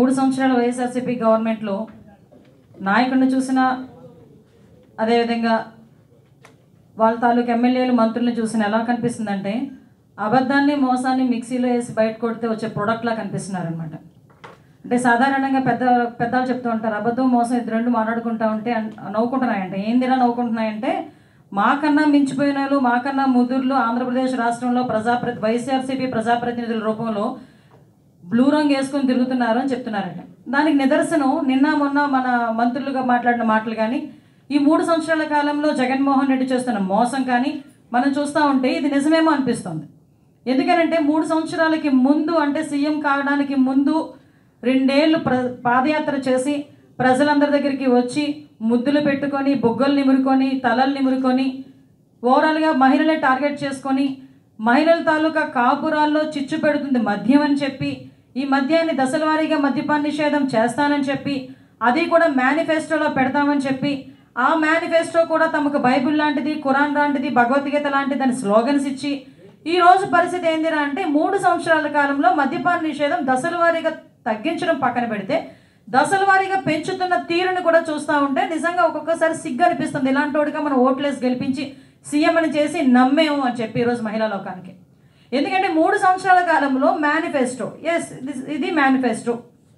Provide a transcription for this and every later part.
మూడు సంవత్సరాల వైఎస్ఆర్సీపీ గవర్నమెంట్లో నాయకుడిని చూసినా అదేవిధంగా వాళ్ళ తాలూకు ఎమ్మెల్యేలు మంత్రులను చూసిన ఎలా కనిపిస్తుందంటే అబద్ధాన్ని మోసాన్ని మిక్సీలో వేసి బయట కొడితే వచ్చే ప్రోడక్ట్లా కనిపిస్తున్నారనమాట అంటే సాధారణంగా పెద్ద పెద్దలు చెప్తూ ఉంటారు అబద్ధం మోసం ఇది రెండు మాట్లాడుకుంటా ఉంటే అన్- నవ్వుకుంటున్నాయంట ఏందిలా నవ్వుకుంటున్నాయంటే మాకన్నా మించిపోయిన వాళ్ళు మాకన్నా ముదుర్లు ఆంధ్రప్రదేశ్ రాష్ట్రంలో ప్రజాప్రతి వైఎస్ఆర్సీపీ ప్రజాప్రతినిధుల రూపంలో బ్లూ రంగు వేసుకొని తిరుగుతున్నారు అని చెప్తున్నారట దానికి నిదర్శనం నిన్న మొన్న మన మంత్రులుగా మాట్లాడిన మాటలు కానీ ఈ మూడు సంవత్సరాల కాలంలో జగన్మోహన్ రెడ్డి చేస్తున్న మోసం కానీ మనం చూస్తూ ఉంటే ఇది నిజమేమో అనిపిస్తుంది ఎందుకనంటే మూడు సంవత్సరాలకి ముందు అంటే సీఎం కావడానికి ముందు రెండేళ్లు ప్ర పాదయాత్ర చేసి ప్రజలందరి దగ్గరికి వచ్చి ముద్దులు పెట్టుకొని బొగ్గలు నిమురుకొని తలలు నిమురుకొని ఓవరాల్గా మహిళలే టార్గెట్ చేసుకొని మహిళల తాలూకా కాపురాల్లో చిచ్చు పెడుతుంది మద్యం అని చెప్పి ఈ మద్యాన్ని దశల వారీగా మద్యపాన నిషేధం చేస్తానని చెప్పి అది కూడా మేనిఫెస్టోలో పెడతామని చెప్పి ఆ మేనిఫెస్టో కూడా తమకు బైబిల్ లాంటిది ఖురాన్ లాంటిది భగవద్గీత లాంటిది అని స్లోగన్స్ ఇచ్చి ఈ రోజు పరిస్థితి ఏందిరా అంటే మూడు సంవత్సరాల కాలంలో మద్యపాన నిషేధం దశల వారీగా తగ్గించడం పక్కన పెడితే దశల వారీగా పెంచుతున్న తీరుని కూడా చూస్తూ ఉంటే నిజంగా ఒక్కొక్కసారి సిగ్గు అనిపిస్తుంది ఇలాంటి వాడిగా మనం ఓట్లేసి గెలిపించి సీఎం అని చేసి నమ్మేము అని చెప్పి ఈరోజు మహిళా లోకానికి ఎందుకంటే మూడు సంవత్సరాల కాలంలో మేనిఫెస్టో ఎస్ ఇది మేనిఫెస్టో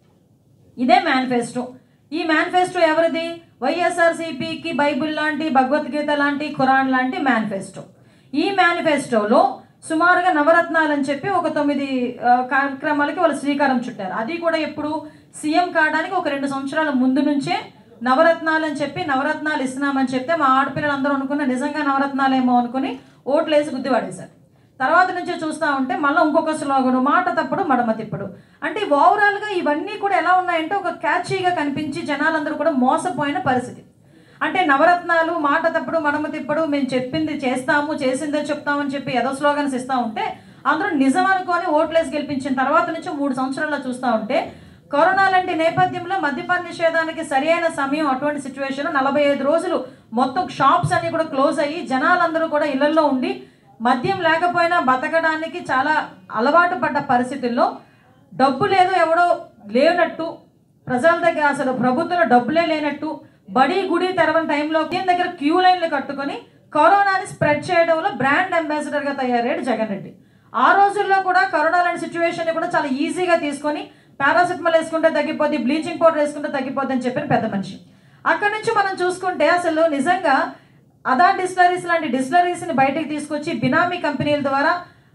ఇదే మేనిఫెస్టో ఈ మేనిఫెస్టో ఎవరిది వైఎస్ఆర్సీపీకి బైబిల్ లాంటి భగవద్గీత లాంటి ఖురాన్ లాంటి మేనిఫెస్టో ఈ మేనిఫెస్టోలో సుమారుగా నవరత్నాలు అని చెప్పి ఒక తొమ్మిది ఆ, కార్యక్రమాలకి వాళ్ళు శ్రీకారం చుట్టారు అది కూడా ఎప్పుడు సీఎం కావడానికి ఒక రెండు సంవత్సరాల ముందు నుంచే నవరత్నాలు అని చెప్పి నవరత్నాలు ఇస్తున్నామని చెప్తే మా ఆడపిల్లలందరూ అనుకున్న నిజంగా నవరత్నాలేమో అనుకుని ఓట్లు వేసి గుద్ది పడేశారు తర్వాత నుంచి చూస్తూ ఉంటే మళ్ళీ ఇంకొక స్లోగను మాట తప్పుడు మడమ తిప్పుడు అంటే ఓవరాల్గా ఇవన్నీ కూడా ఎలా ఉన్నాయంటే ఒక క్యాచీగా కనిపించి జనాలందరూ కూడా మోసపోయిన పరిస్థితి అంటే నవరత్నాలు మాట తప్పుడు మడమ తిప్పుడు మేము చెప్పింది చేస్తాము చేసిందే చెప్తామని చెప్పి ఏదో స్లోగన్స్ ఇస్తూ ఉంటే అందరూ నిజం అనుకొని ఓట్లేసి గెలిపించిన తర్వాత నుంచి మూడు సంవత్సరాల్లో చూస్తూ ఉంటే కరోనా లాంటి నేపథ్యంలో మద్యపాన నిషేధానికి సరైన సమయం అటువంటి సిచ్యువేషన్ నలభై ఐదు రోజులు మొత్తం షాప్స్ అన్ని కూడా క్లోజ్ అయ్యి జనాలందరూ కూడా ఇళ్లలో ఉండి మద్యం లేకపోయినా బతకడానికి చాలా అలవాటు పడ్డ పరిస్థితుల్లో డబ్బు లేదు ఎవడో లేనట్టు ప్రజల దగ్గర అసలు ప్రభుత్వంలో డబ్బులే లేనట్టు బడి గుడి తెరవని టైంలో దీని దగ్గర క్యూ లైన్లు కట్టుకొని కరోనాని స్ప్రెడ్ చేయడంలో బ్రాండ్ అంబాసిడర్గా తయారయ్యాడు జగన్ రెడ్డి ఆ రోజుల్లో కూడా కరోనా లాంటి సిచ్యువేషన్ కూడా చాలా ఈజీగా తీసుకొని పారాసిటమాల్ వేసుకుంటే తగ్గిపోద్ది బ్లీచింగ్ పౌడర్ వేసుకుంటే తగ్గిపోద్ది అని చెప్పిన పెద్ద మనిషి అక్కడి నుంచి మనం చూసుకుంటే అసలు నిజంగా అదా డిస్లరీస్ లాంటి డిస్లరీస్ని బయటకు తీసుకొచ్చి బినామీ కంపెనీల ద్వారా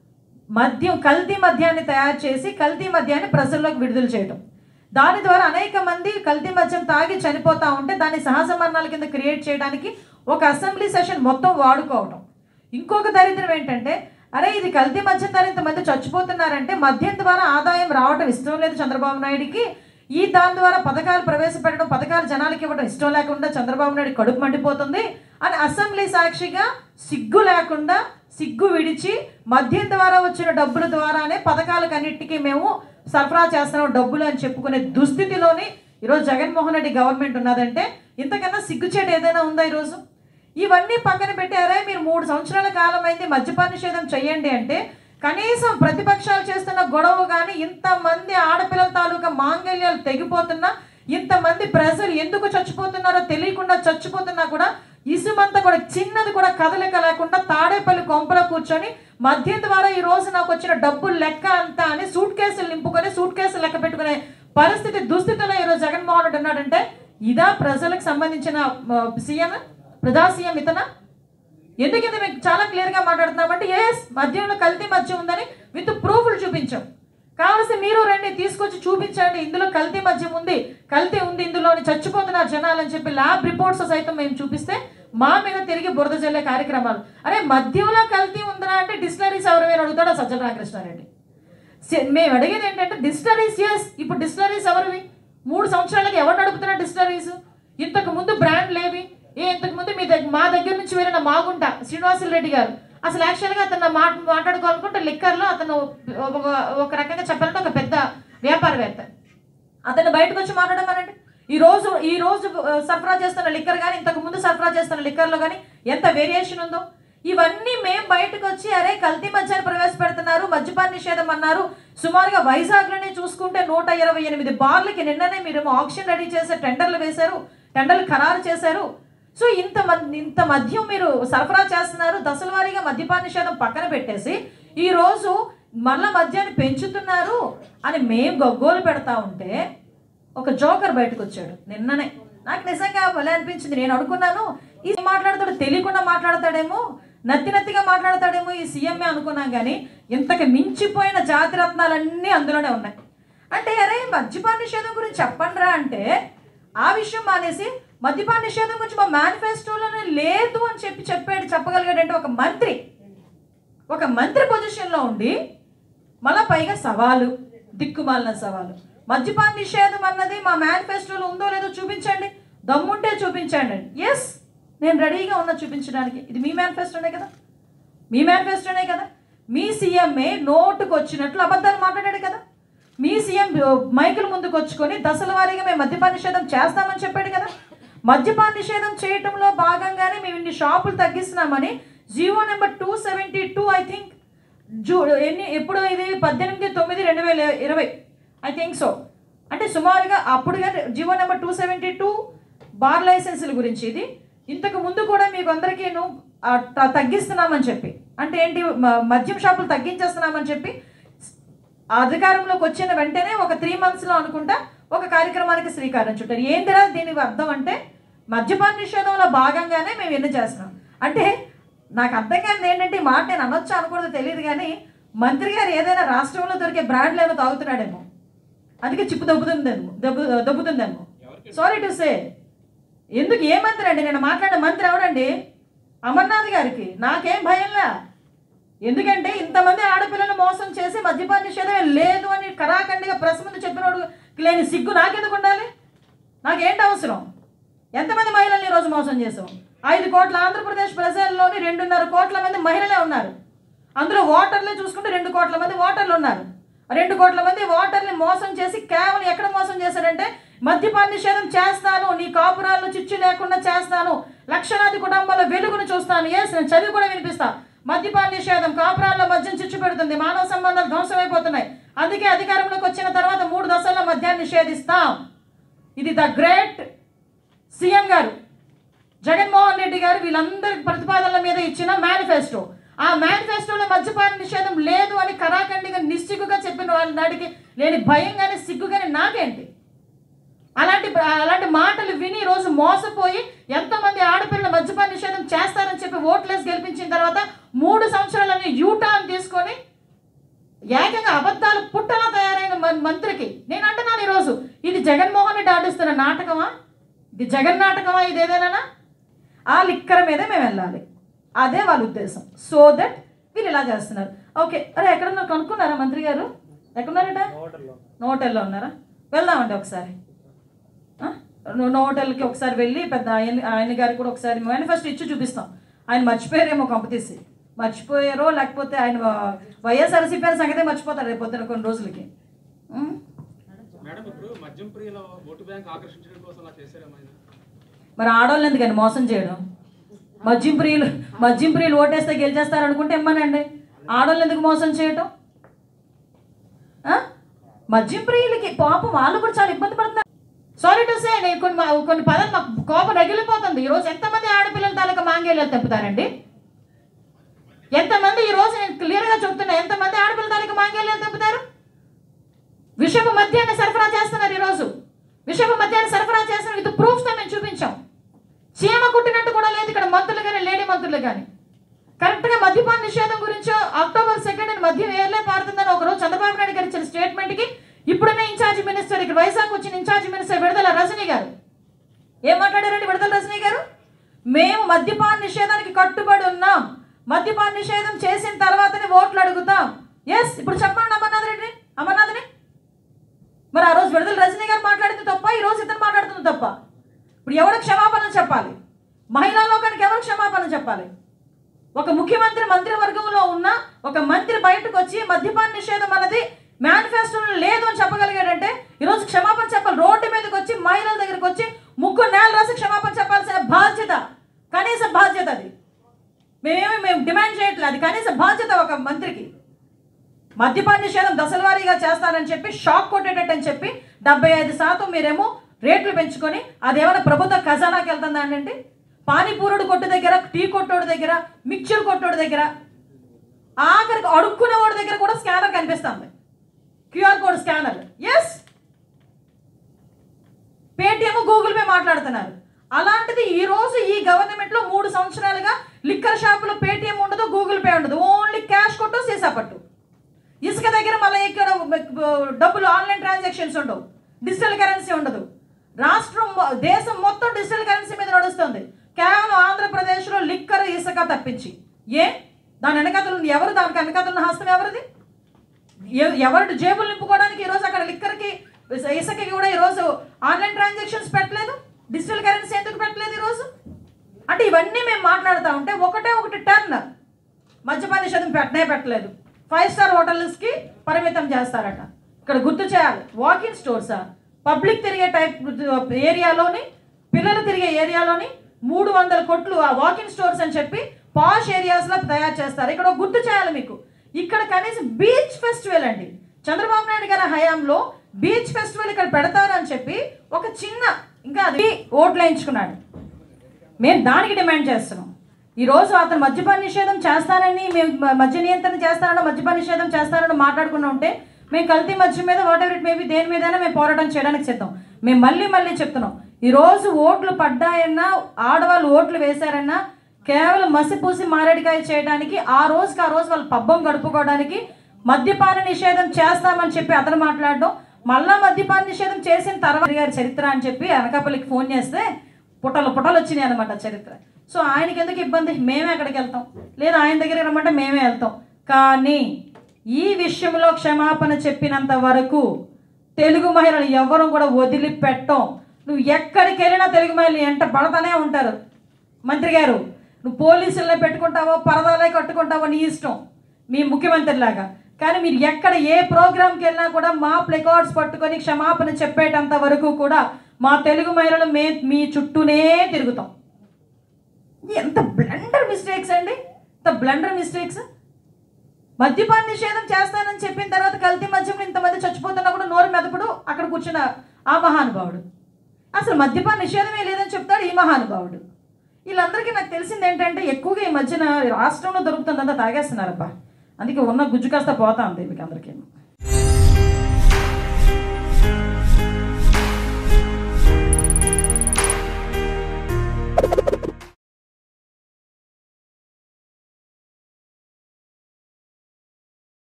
మద్యం కల్తీ మద్యాన్ని తయారు చేసి కల్తీ మద్యాన్ని ప్రజల్లోకి విడుదల చేయడం దాని ద్వారా అనేక మంది కల్తీ మద్యం తాగి చనిపోతా ఉంటే దాన్ని సహజ మరణాల కింద క్రియేట్ చేయడానికి ఒక అసెంబ్లీ సెషన్ మొత్తం వాడుకోవడం ఇంకొక దరిద్రం ఏంటంటే అరే ఇది కల్తీ మద్యం ద్వారా ఇంతమంది చచ్చిపోతున్నారంటే మద్యం ద్వారా ఆదాయం రావడం ఇష్టం లేదు చంద్రబాబు నాయుడికి ఈ దాని ద్వారా పథకాలు ప్రవేశపెట్టడం పథకాలు జనాలకి ఇవ్వడం ఇష్టం లేకుండా చంద్రబాబు నాయుడు కడుపు మండిపోతుంది అని అసెంబ్లీ సాక్షిగా సిగ్గు లేకుండా సిగ్గు విడిచి మద్యం ద్వారా వచ్చిన డబ్బుల ద్వారానే పథకాలకన్నిటికీ మేము సరఫరా చేస్తున్నాం డబ్బులు అని చెప్పుకునే దుస్థితిలోని ఈరోజు జగన్మోహన్ రెడ్డి గవర్నమెంట్ ఉన్నదంటే ఇంతకన్నా సిగ్గుచేటు ఏదైనా ఉందా ఈరోజు ఇవన్నీ పక్కన పెట్టారే మీరు మూడు సంవత్సరాల కాలం అయింది మద్యపాన నిషేధం చేయండి అంటే కనీసం ప్రతిపక్షాలు చేస్తున్న గొడవ కానీ ఇంతమంది ఆడపిల్లల తాలూకా మాంగళ్యాలు తెగిపోతున్నా ఇంతమంది ప్రజలు ఎందుకు చచ్చిపోతున్నారో తెలియకుండా చచ్చిపోతున్నా కూడా ఇసుమంతా కూడా చిన్నది కూడా కదలిక లేకుండా తాడేపల్లి కొంపలో కూర్చొని మద్యం ద్వారా ఈ రోజు నాకు వచ్చిన డబ్బులు లెక్క అంతా అని సూట్ కేసులు నింపుకొని సూట్ కేసులు లెక్క పెట్టుకునే పరిస్థితి దుస్థితిలో ఈరోజు జగన్మోహన్ రెడ్డి ఉన్నాడంటే ఇదా ప్రజలకు సంబంధించిన సీఎం ప్రజా సీఎం ఇతనా ఎందుకంటే మీకు చాలా క్లియర్గా మాట్లాడుతున్నామంటే ఎస్ మద్యంలో కల్తీ మద్యం ఉందని విత్ ప్రూఫ్లు చూపించాం కావలసి మీరు రండి తీసుకొచ్చి చూపించండి ఇందులో కల్తీ మద్యం ఉంది కల్తీ ఉంది ఇందులోని చచ్చిపోతున్నారు జనాలు అని చెప్పి ల్యాబ్ రిపోర్ట్స్ సైతం మేము చూపిస్తే మా మీద తిరిగి బురద జల్లే కార్యక్రమాలు అరే మద్యంలో కల్తీ ఉందా అంటే డిస్టిలరీస్ ఎవరైనా అడుగుతాడో సజ్జన రామకృష్ణారెడ్డి సే- మేము అడిగేది ఏంటంటే డిస్టిలరీస్ ఎస్ ఇప్పుడు డిస్టిలరీస్ ఎవరివి మూడు సంవత్సరాలకి ఎవరు నడుపుతున్నారు డిస్టిలరీస్ ఇంతకు ముందు బ్రాండ్ లేవి ఏ ఇంతకు ముందు మీ దగ్గర మా దగ్గర నుంచి వెళ్ళిన మాగుంట శ్రీనివాసులు రెడ్డి గారు అసలు యాక్చువల్గా అతను మాట మాట్లాడుకోవాలనుకుంటే లిక్కర్లో అతను ఒక ఒక రకంగా చెప్పాలంటే ఒక పెద్ద వ్యాపారవేత్త అతను బయటకు వచ్చి మాట్లాడమనండి ఈ రోజు ఈ రోజు ఆ, సరఫరా చేస్తున్న లిక్కర్ కానీ ఇంతకు ముందు సరఫరా చేస్తున్న లిక్కర్లో కానీ ఎంత వేరియేషన్ ఉందో ఇవన్నీ మేము బయటకు వచ్చి అరే కల్తీ మద్యాన్ని ప్రవేశపెడుతున్నారు మద్యపాన నిషేధం అన్నారు సుమారుగా వైజాగ్లోనే చూసుకుంటే నూట ఇరవై ఎనిమిది బార్లకి నిన్ననే మీరు ఆప్షన్ రెడీ చేసే టెండర్లు వేశారు టెండర్లు ఖరారు చేశారు సో ఇంత మంది ఇంత మద్యం మీరు సరఫరా చేస్తున్నారు దశల వారీగా మద్యపాన నిషేధం పక్కన పెట్టేసి ఈ రోజు మళ్ళా మద్యాన్ని పెంచుతున్నారు అని మేము గగ్గోలు పెడతా ఉంటే ఒక జోకర్ బయటకు వచ్చాడు నిన్ననే నాకు నిజంగా భలే అనిపించింది నేను అనుకున్నాను ఈ మాట్లాడతాడు తెలియకుండా మాట్లాడతాడేమో నత్తి నత్తిగా మాట్లాడతాడేమో ఈ సీఎంఏ అనుకున్నాం కానీ ఇంతకు మించిపోయిన జాతి రత్నాలన్నీ అందులోనే ఉన్నాయి అంటే అరే మద్యపాన నిషేధం గురించి చెప్పండిరా అంటే ఆ విషయం మానేసి మద్యపాన నిషేధం గురించి మా మేనిఫెస్టోలోనే లేదు అని చెప్పి చెప్పాడు చెప్పగలిగాడంటే ఒక మంత్రి ఒక మంత్రి పొజిషన్లో ఉండి మళ్ళా పైగా సవాలు దిక్కుమాలిన సవాలు మద్యపాన నిషేధం అన్నది మా మేనిఫెస్టోలో ఉందో లేదో చూపించండి దమ్ముంటే చూపించండి ఎస్ నేను రెడీగా ఉన్నా చూపించడానికి ఇది మీ మేనిఫెస్టోనే కదా మీ మేనిఫెస్టోనే కదా మీ సీఎంఏ నోటుకు వచ్చినట్లు అబద్ధాలు మాట్లాడాడు కదా మీ సీఎం మైకుల ముందుకు వచ్చుకొని దశల వారీగా మేము మద్యపాన నిషేధం చేస్తామని చెప్పాడు కదా మద్యపాన నిషేధం చేయటంలో భాగంగానే మేము ఇన్ని షాపులు తగ్గిస్తున్నామని GO number two seventy two I think జూ ఎన్ని ఎప్పుడు ఇది పద్దెనిమిది తొమ్మిది రెండు వేల ఇరవై ఐ థింక్ సో అంటే సుమారుగా అప్పుడుగా GO number two seventy two bar లైసెన్సుల గురించి ఇది ఇంతకు ముందు కూడా మీకు అందరికీ తగ్గిస్తున్నామని చెప్పి అంటే ఏంటి మ- మద్యం షాపులు తగ్గించేస్తున్నామని చెప్పి అధికారంలోకి వచ్చిన వెంటనే ఒక త్రీ మంత్స్లో అనుకుంటా ఒక కార్యక్రమానికి శ్రీకారం చుట్టారు ఏంటిరా దీని అర్థం అంటే మద్యపాన నిషేధంలో భాగంగానే మేము ఎన్ని చేస్తున్నాం అంటే నాకు అర్థం కాదు ఏంటంటే ఈ మాట నేను అనొచ్చా అనకూడదు తెలియదు కానీ మంత్రి గారు ఏదైనా రాష్ట్రంలో దొరికే బ్రాండ్లు ఏమో తాగుతున్నాడేమో అందుకే చిప్పు దబ్బుతుందేమో దబ్బు దబ్బుతుందేమో సారీ టు సే ఎందుకు ఏ మంత్రి అండి నేను మాట్లాడిన మంత్రి ఎవరండి అమర్నాథ్ గారికి నాకేం భయంలా ఎందుకంటే ఇంతమంది ఆడపిల్లలు మోసం చేసి మద్యపాన నిషేధమే లేదు అని కరాఖండిగా ప్రెస్ ముందు చెప్పినోడు లేని సిగ్గు నాకెందుకు ఉండాలి నాకేంటి అవసరం ఎంతమంది మహిళల్ని ఈరోజు మోసం చేసాం ఐదు కోట్ల ఆంధ్రప్రదేశ్ ప్రజల్లోని రెండున్నర కోట్ల మంది మహిళలే ఉన్నారు అందులో ఓటర్లే చూసుకుంటే రెండు కోట్ల మంది ఓటర్లు ఉన్నారు రెండు కోట్ల మంది ఓటర్ని మోసం చేసి కేవలం ఎక్కడ మోసం చేశాడంటే మద్యపాన నిషేధం చేస్తాను నీ కాపురాలను చిచ్చు లేకుండా చేస్తాను లక్షలాది కుటుంబాల వెలుగును చూస్తాను ఎస్ నేను చదివి కూడా వినిపిస్తా మద్యపాన నిషేధం కాపురాల్లో మద్యం చిచ్చు పెడుతుంది మానవ సంబంధాలు ధ్వంసమైపోతున్నాయి అందుకే అధికారంలోకి వచ్చిన తర్వాత మూడు దశల్లో మద్యాన్ని నిషేధిస్తాం ఇది ద గ్రేట్ సీఎం గారు జగన్మోహన్ రెడ్డి గారు వీళ్ళందరి ప్రతిపాదనల మీద ఇచ్చిన మేనిఫెస్టో ఆ మేనిఫెస్టోలో మద్యపాన నిషేధం లేదు అని కరాఖండిగా నిస్సిగ్గుగా చెప్పిన వాళ్ళ నాటికి లేని భయం కానీ సిగ్గు కానీ నాకేంటి అలాంటి అలాంటి మాటలు విని ఈ రోజు మోసపోయి ఎంతమంది ఆడపిల్లల మద్యపాన నిషేధం చేస్తారని చెప్పి ఓట్లేసి గెలిపించిన తర్వాత మూడు సంవత్సరాలని యూటర్న్ తీసుకొని ఏకంగా అబద్ధాలు పుట్టలా తయారైన మన్- మంత్రికి నేను అంటున్నాను ఈరోజు ఇది జగన్మోహన్ రెడ్డి ఆడిస్తున్న నాటకమా ఇది జగన్ నాటకమా ఇది ఏదైనా ఆ లిక్కర మీదే మేము వెళ్ళాలి అదే వాళ్ళ ఉద్దేశం సో దట్ వీళ్ళు ఇలా చేస్తున్నారు ఓకే అరే ఎక్కడున్నారు కనుక్కున్నారా మంత్రి గారు ఎక్కడున్నారట నోటెల్లో ఉన్నారా వెళ్దామండి ఒకసారి ఆ? నో- నోటెల్కి ఒకసారి వెళ్ళి పెద్ద ఆయన ఆయన గారికి కూడా ఒకసారి మేనిఫెస్టో ఇచ్చి చూపిస్తాం ఆయన మర్చిపోయారేమో కంపతీసి మర్చిపోయారో లేకపోతే ఆయన వైఎస్ఆర్సీపీ సంగతే మర్చిపోతారు రేపు పొద్దున కొన్ని రోజులకి ఉం? మేడం ఇప్పుడు మద్యం ప్రియుల ఓటు బ్యాంక్ ఆకర్షించడం కోసం అలా చేశారేమైనా మరి ఆడవాళ్ళు ఎందుకని మోసం చేయడం మద్యం ప్రియులు మద్యం ప్రియులు ఓటేస్తే గెలిచేస్తారు అనుకుంటే ఇమ్మనండి ఆడవాళ్ళు ఎందుకు మోసం చేయటం ఆ? మద్యం ప్రియులకి పాపం వాళ్ళు కూడా చాలా ఇబ్బంది పడుతున్నారు సారీ టు సే నేను కొన్ని మా- కొన్ని పదాలు మాకు కోపం రగిలిపోతుంది ఈరోజు ఎంతమంది ఆడపిల్లల తాలూకా మాంగేళ్ళు తెంపుతారండి ఎంతమంది ఈ రోజు నేను క్లియర్గా చెప్తున్నా ఎంతమంది ఆడపిల్లల తాలూకా మాంగేళ్ళు తెంపుతారు విషపు మద్యాన్ని సరఫరా చేస్తున్నారు ఈరోజు విషపు మద్యాన్ని సరఫరా చేసిన విత్ ప్రూఫ్స్తో మేము చూపించాం చీమ కుట్టినట్టు కూడా లేదు ఇక్కడ మంత్రులు కానీ లేడీ మంత్రులు కానీ కరెక్ట్గా మద్యపాన నిషేధం గురించి అక్టోబర్ సెకండ్ మద్యం ఏర్లే పారుతుందని ఒకరోజు చంద్రబాబు నాయుడు గారు ఇచ్చిన స్టేట్మెంట్కి ఇప్పుడున్న ఇన్ఛార్జ్ మినిస్టర్ ఇక్కడ వైజాగ్ వచ్చిన ఇన్ఛార్జ్ మినిస్టర్ విడుదల రజనీ గారు ఏం మాట్లాడారండి విడుదల రజనీ గారు మేము మద్యపాన నిషేధానికి కట్టుబడి ఉన్నాం మద్యపాన నిషేధం చేసిన తర్వాతనే ఓట్లు అడుగుతాం ఎస్ ఇప్పుడు చెప్పండి అమర్నాథ్ రెడ్డి అమర్నాథ్ని మరి ఆ రోజు విడుదల రజనీ గారు మాట్లాడింది తప్ప ఈ రోజు ఇతను మాట్లాడుతుంది తప్ప ఇప్పుడు ఎవరు క్షమాపణ చెప్పాలి మహిళా లోకానికి ఎవరు క్షమాపణ చెప్పాలి ఒక ముఖ్యమంత్రి మంత్రివర్గంలో ఉన్న ఒక మంత్రి బయటకు వచ్చి మద్యపాన నిషేధం అన్నది మేనిఫెస్టోలో లేదు అని చెప్పగలిగాడంటే ఈరోజు క్షమాపణ చెప్పాలి రోడ్డు మీదకి వచ్చి మహిళల దగ్గరికి వచ్చి ముగ్గురు నేల రాసి క్షమాపణ చెప్పాల్సిన బాధ్యత కనీస బాధ్యత అది మేమేమి మేము డిమాండ్ చేయట్లేదు అది కనీస బాధ్యత ఒక మంత్రికి మద్యపాన నిషేధం దశల వారీగా చేస్తానని చెప్పి షాక్ కొట్టేటట్టు అని చెప్పి డెబ్బై ఐదు శాతం మీరేమో రేట్లు పెంచుకొని అదేమైనా ప్రభుత్వ ఖజానాకి వెళ్తుందా అండి పానీపూరుడు కొట్టు దగ్గర టీ కొట్టోడు దగ్గర మిక్చర్ కొట్టోడు దగ్గర ఆఖరికి అడుక్కునేవాడి దగ్గర కూడా స్కానర్ కనిపిస్తుంది QR code scanner yes Paytm Google pay మాట్లాడుతున్నారు అలాంటిది ఈ రోజు ఈ గవర్నమెంట్ లో మూడు సంవత్సరాలుగా లిక్కర్ షాపులో పేటిఎం ఉండదు గూగుల్ పే ఉండదు ఓన్లీ క్యాష్ కొట్టు సీసా పట్టు ఇసుక దగ్గర మళ్ళీ ఇక్కడ డబ్బులు ఆన్లైన్ ట్రాన్సాక్షన్స్ ఉండవు డిజిటల్ కరెన్సీ ఉండదు రాష్ట్రం మొ- దేశం మొత్తం డిజిటల్ కరెన్సీ మీద నడుస్తుంది కేవలం ఆంధ్రప్రదేశ్లో లిక్కర్ ఇసుక తప్పించి ఏ దాని వెనకతలు ఎవరు దానికి వెనకతలున్న హస్తం ఎవరిది ఎవ- ఎవరి జేబులు నింపుకోవడానికి ఈరోజు అక్కడ లిక్కర్కి ఇస- ఇసుకకి కూడా ఈరోజు ఆన్లైన్ ట్రాన్సాక్షన్స్ పెట్టలేదు డిజిటల్ కరెన్సీ ఎందుకు పెట్టలేదు ఈరోజు అంటే ఇవన్నీ మేము మాట్లాడుతూ ఉంటే ఒకటే ఒకటి టర్న్ మద్యపాన నిషేధం పెట్టనే పెట్టలేదు ఫైవ్ స్టార్ హోటల్స్కి పరిమితం చేస్తారట ఇక్కడ గుర్తు చేయాలి వాకింగ్ స్టోర్సా పబ్లిక్ తిరిగే టైప్ ఏరియాలోని పిల్లలు తిరిగే ఏరియాలోని మూడు వందల కొట్లు ఆ వాకింగ్ స్టోర్స్ అని చెప్పి పాష్ ఏరియాస్లో తయారు చేస్తారు ఇక్కడ ఒక గుర్తు చేయాలి మీకు ఇక్కడ కనీసం బీచ్ ఫెస్టివల్ అండి చంద్రబాబు నాయుడు గారి హయాంలో బీచ్ ఫెస్టివల్ ఇక్కడ పెడతారని చెప్పి ఒక చిన్న ఇంకా అది ఓట్లు వేయించుకున్నాడు మేము దానికి డిమాండ్ చేస్తున్నాం ఈ రోజు అతను మద్యపాన నిషేధం చేస్తానని మేము మ- మద్య నియంత్రణ చేస్తానని మద్యపాన నిషేధం చేస్తానని మాట్లాడుకున్నా ఉంటే మేము కల్తీ మద్యం మీద వాట్ ఎవర్ ఇట్ మేబీ దేని మీదైనా మేము పోరాటం చేయడానికి సిద్ధం మేము మళ్ళీ మళ్ళీ చెప్తున్నాం ఈ రోజు ఓట్లు పడ్డాయన్నా ఆడవాళ్ళు ఓట్లు వేశారన్నా కేవలం మసిపూసి మారేడికాయ చేయడానికి ఆ రోజుకి ఆ రోజు వాళ్ళు పబ్బం గడుపుకోవడానికి మద్యపాన నిషేధం చేస్తామని చెప్పి అతను మాట్లాడడం మళ్ళా మద్యపాన నిషేధం చేసిన తర్వాత గారి చరిత్ర అని చెప్పి అనకాపల్లికి ఫోన్ చేస్తే పుటలు పుటలు వచ్చినాయి అనమాట చరిత్ర సో ఆయనకి ఎందుకు ఇబ్బంది మేమే అక్కడికి వెళ్తాం లేదా ఆయన దగ్గర రమ్మంటే మేమే వెళ్తాం కానీ ఈ విషయంలో క్షమాపణ చెప్పినంత వరకు తెలుగు మహిళలు ఎవరు కూడా వదిలిపెట్టం నువ్వు ఎక్కడికి వెళ్ళినా తెలుగు మహిళలు ఎంట పడతానే ఉంటారు మంత్రి గారు నువ్వు పోలీసుల్లో పెట్టుకుంటావో పరదాలే కట్టుకుంటావో నీ ఇష్టం మీ ముఖ్యమంత్రి లాగా కానీ మీరు ఎక్కడ ఏ ప్రోగ్రామ్కి వెళ్ళినా కూడా మా ప్లెకార్డ్స్ పట్టుకొని క్షమాపణ చెప్పేటంత వరకు కూడా మా తెలుగు మహిళలు మే మీ చుట్టూనే తిరుగుతాం ఎంత బ్లండర్ మిస్టేక్స్ అండి ఎంత బ్లండర్ మిస్టేక్స్ మద్యపాన నిషేధం చేస్తానని చెప్పిన తర్వాత కల్తీ మద్యంలో ఇంతమంది చచ్చిపోతున్నా కూడా నోరు మెదపడు అక్కడ కూర్చున్న ఆ మహానుభావుడు అసలు మద్యపాన నిషేధమే లేదని చెప్తాడు ఈ మహానుభావుడు వీళ్ళందరికీ నాకు తెలిసింది ఏంటంటే ఎక్కువగా ఈ మధ్యన రాష్ట్రంలో దొరుకుతుందంతా తాగేస్తున్నారబ్బా అందుకే ఉన్న గుజ్జు కాస్త పోతా ఉంది వీళ్ళకి అందరికీ